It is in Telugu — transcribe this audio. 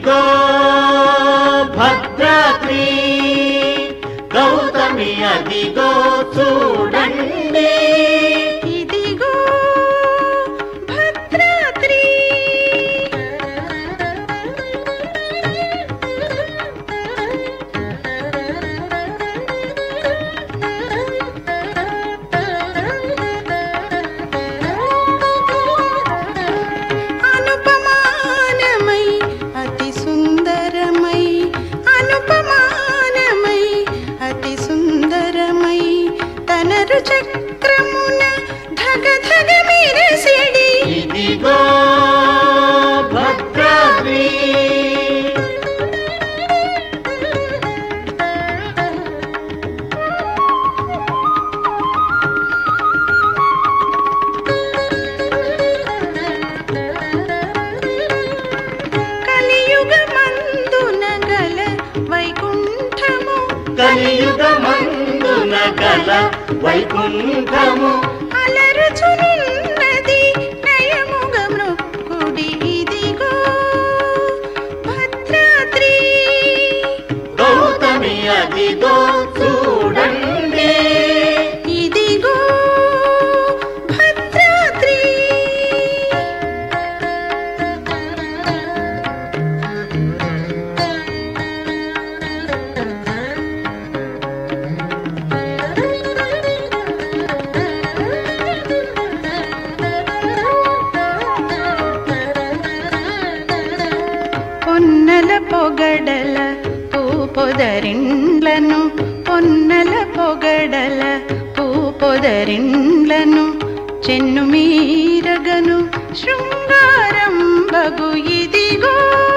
ఇదిగో భద్రాద్రి గౌతమి అదిగో చూడండి ఇదిగో భద్రాద్రి అనుపమానమై అతి సుందరమై అనుపమానమై అతి సుందరమై తనరు చక్రమున ధగ ధగ మెరసిడి ఇదిగో భద్రాద్రి కలియుగమందున గల వైకుంఠము కలియుగమందున గల వైకుంఠము అలరుచునున్నది నయముగ మృక్కుడి ఇదిగో భద్రాద్రి గౌతమి అదిగో చూడండి ఇదిగో భద్రాద్రి పొన్నల పొగడల పూపొదరిండ్లను పొన్నల పొగడల పూపొదరిండ్లను చెన్ను మీరగను శృంగారం బగు ఇదిగో